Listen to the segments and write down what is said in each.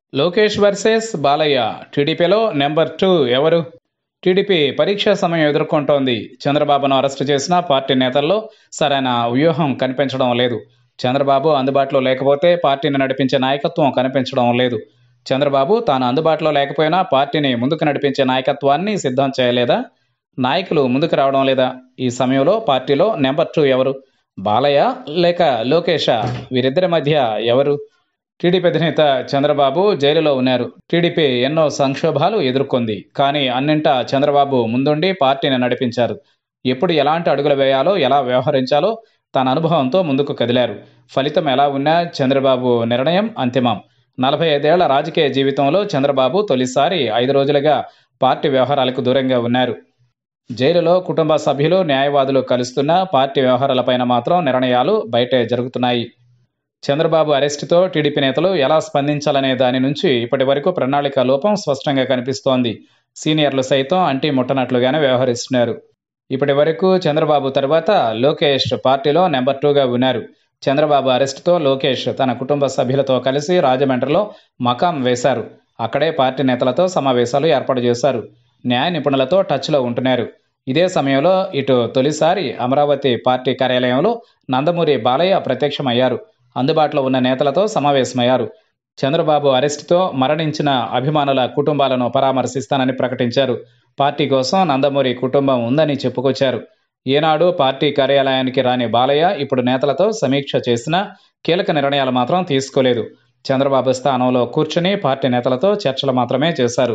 Lokesh versus Balayya టీడీపీలో number two ఎవరు TDP పరీక్షా సమయం ఎదుర్కొంటోంది చంద్రబాబును అరెస్టు చేసిన పార్టీ నేతల్లో సరైన వ్యూహం కనిపించడం లేదు చంద్రబాబు అందుబాటులో లేకపోతే పార్టీని నడిపించే నాయకత్వం కనిపించడం లేదు చంద్రబాబు తాను అందుబాటులో లేకపోయినా పార్టీని ముందుకు నడిపించే నాయకత్వాన్ని సిద్ధం చేయలేదా నాయకులు ముందుకు రావడం లేదా ఈ సమయంలో పార్టీలో నెంబర్ టూ ఎవరు బాలయ్య లేక లోకేషా వీరిద్దరి మధ్య ఎవరు టీడీపీ అధినేత చంద్రబాబు జైలులో ఉన్నారు టీడీపీ ఎన్నో సంక్షోభాలు ఎదుర్కొంది కానీ అన్నింటా చంద్రబాబు ముందుండి పార్టీని నడిపించారు ఎప్పుడు ఎలాంటి అడుగులు వేయాలో ఎలా వ్యవహరించాలో తన అనుభవంతో ముందుకు కదిలారు ఫలితం ఎలా ఉన్నా చంద్రబాబు నిర్ణయం అంతిమం నలభై ఐదేళ్ల రాజకీయ జీవితంలో చంద్రబాబు తొలిసారి ఐదు రోజులుగా పార్టీ వ్యవహారాలకు దూరంగా ఉన్నారు జైలులో కుటుంబ సభ్యులు న్యాయవాదులు కలుస్తున్న పార్టీ వ్యవహారాలపైన మాత్రం నిర్ణయాలు బయటే జరుగుతున్నాయి చంద్రబాబు అరెస్టుతో టీడీపీ నేతలు ఎలా స్పందించాలనే దాని నుంచి ఇప్పటి వరకు ప్రణాళిక లోపం స్పష్టంగా కనిపిస్తోంది సీనియర్లు సైతం అంటి ముట్టనట్లుగానే వ్యవహరిస్తున్నారు ఇప్పటి వరకు చంద్రబాబు తర్వాత లోకేష్ పార్టీలో నెంబర్ టూగా ఉన్నారు చంద్రబాబు అరెస్టుతో లోకేష్ తన కుటుంబ సభ్యులతో కలిసి రాజమండ్రిలో మకాం వేశారు అక్కడే పార్టీ నేతలతో సమావేశాలు ఏర్పాటు చేశారు న్యాయ నిపుణులతో టచ్లో ఉంటున్నారు ఇదే సమయంలో ఇటు తొలిసారి అమరావతి పార్టీ కార్యాలయంలో నందమూరి బాలయ్య ప్రత్యక్షమయ్యారు అందుబాటులో ఉన్న నేతలతో సమావేశమయ్యారు చంద్రబాబు అరెస్టుతో మరణించిన అభిమానుల కుటుంబాలను పరామర్శిస్తానని ప్రకటించారు పార్టీ కోసం నందమూరి కుటుంబం ఉందని చెప్పుకొచ్చారు ఏనాడు పార్టీ కార్యాలయానికి రాని బాలయ్య ఇప్పుడు నేతలతో సమీక్ష చేసినా కీలక నిర్ణయాలు మాత్రం తీసుకోలేదు చంద్రబాబు స్థానంలో కూర్చుని పార్టీ నేతలతో చర్చలు మాత్రమే చేశారు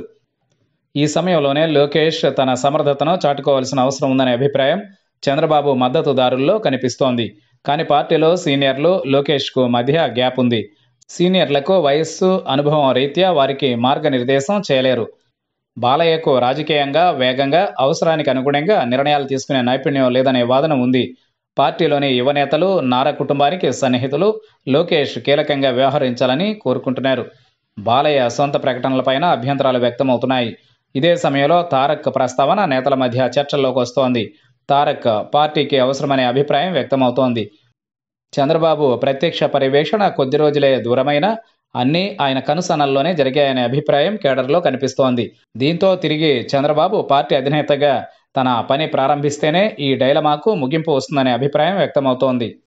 ఈ సమయంలోనే లోకేష్ తన సమర్థతను చాటుకోవాల్సిన అవసరం ఉందనే అభిప్రాయం చంద్రబాబు మద్దతుదారుల్లో కనిపిస్తోంది కానీ పార్టీలో సీనియర్లు లోకేష్కు మధ్య గ్యాప్ ఉంది సీనియర్లకు వయస్సు అనుభవం రీత్యా వారికి మార్గనిర్దేశం చేయలేరు బాలయ్యకు రాజకీయంగా వేగంగా అవసరానికి అనుగుణంగా నిర్ణయాలు తీసుకునే నైపుణ్యం లేదనే వాదన ఉంది పార్టీలోని యువ నేతలు నారా కుటుంబానికి సన్నిహితులు లోకేష్ కీలకంగా వ్యవహరించాలని కోరుకుంటున్నారు బాలయ్య సొంత ప్రకటనలపైన అభ్యంతరాలు వ్యక్తమవుతున్నాయి ఇదే సమయంలో తారక్ ప్రస్తావన నేతల మధ్య చర్చల్లోకి వస్తోంది తారక్ పార్టీకి అవసరమనే అభిప్రాయం వ్యక్తమవుతోంది చంద్రబాబు ప్రత్యక్ష పర్యవేక్షణ కొద్ది రోజులే దూరమైన అన్నీ ఆయన కనుసనల్లోనే జరిగాయనే అభిప్రాయం కేడర్లో కనిపిస్తోంది దీంతో తిరిగి చంద్రబాబు పార్టీ అధినేతగా తన పని ప్రారంభిస్తేనే ఈ డైలమాకు ముగింపు వస్తుందనే అభిప్రాయం వ్యక్తమవుతోంది